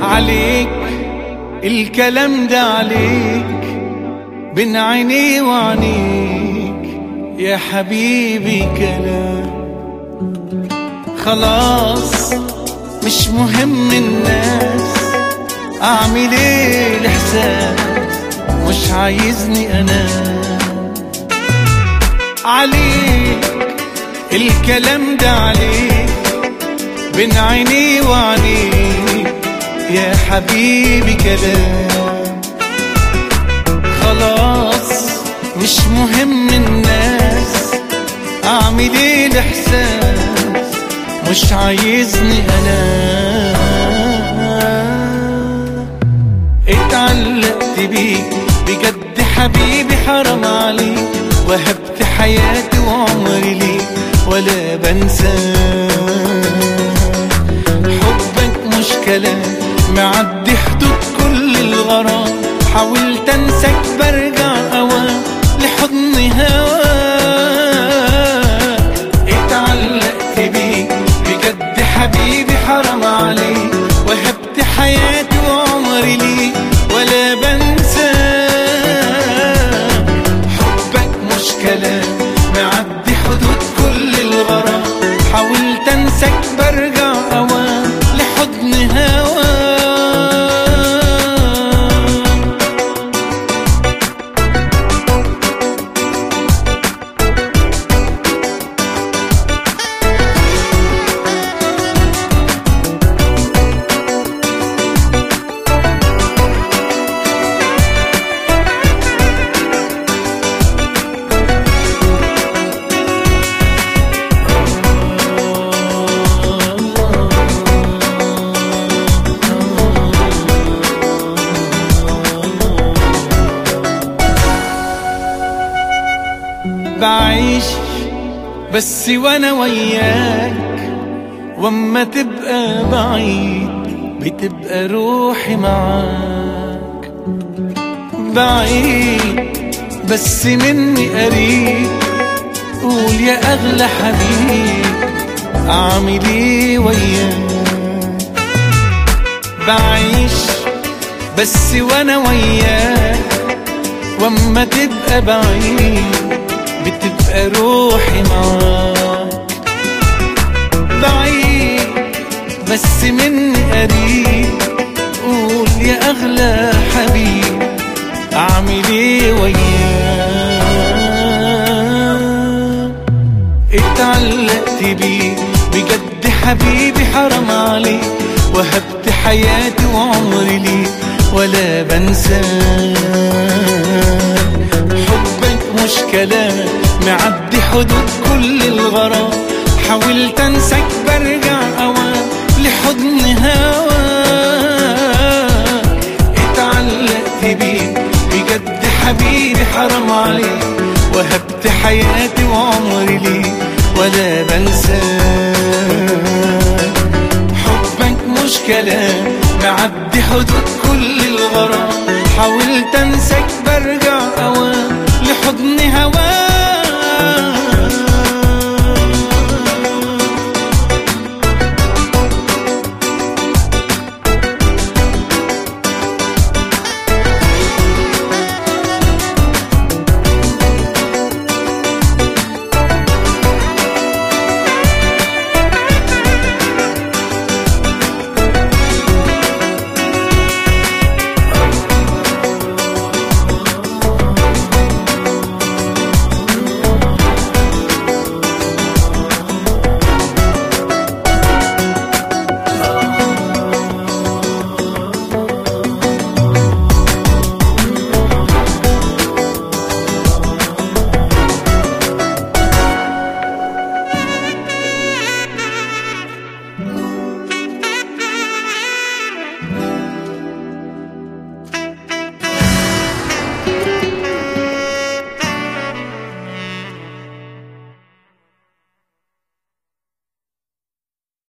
عليك الكلام ده عليك بين عيني وعينيك يا حبيبي كلام خلاص مش مهم الناس اعمل ايه الاحساس مش عايزني انا عليك الكلام ده عليك بين عيني وعينيك يا حبيبي كلام خلاص مش مهم الناس اعمل ايه الاحساس مش عايزني انا اتعلقت بيك بجد حبيبي حرام عليك وهبت حياتي وعمري ليك ولا بنساك حبك مش كلام معدي حدود كل الغرام حاولت انساك برجع اوام لحضن هواك اتعلقت بيك بجد حبيبي حرام عليك وهبت حياتي وعمري ليك ولا بنساك حبك مش كلام معدي حدود كل الغرام حاولت انساك برجع اوام لحضن هواك بعيش بس وانا وياك واما تبقى بعيد بتبقى روحي معاك بعيد بس مني قريب قول يا اغلى حبيب اعمل ايه وياك بعيش بس وانا وياك واما تبقى بعيد بتبقى روحي معاك بعيد بس مني قريب قول يا اغلى حبيب اعمل ايه وياك اتعلقت بيك بجد حبيبي حرام عليك وهبت حياتي وعمري ليك ولا بنساك حبك مش كلام معدي حدود كل الغرام حاولت انساك برجع اوام لحضن هواك اتعلقت بيك بجد حبيبي حرام عليك وهبت حياتي وعمري ليك ولا بنساك حبك مش كلام معدي حدود كل الغرام حاولت انساك برجع اوام لحضن هواك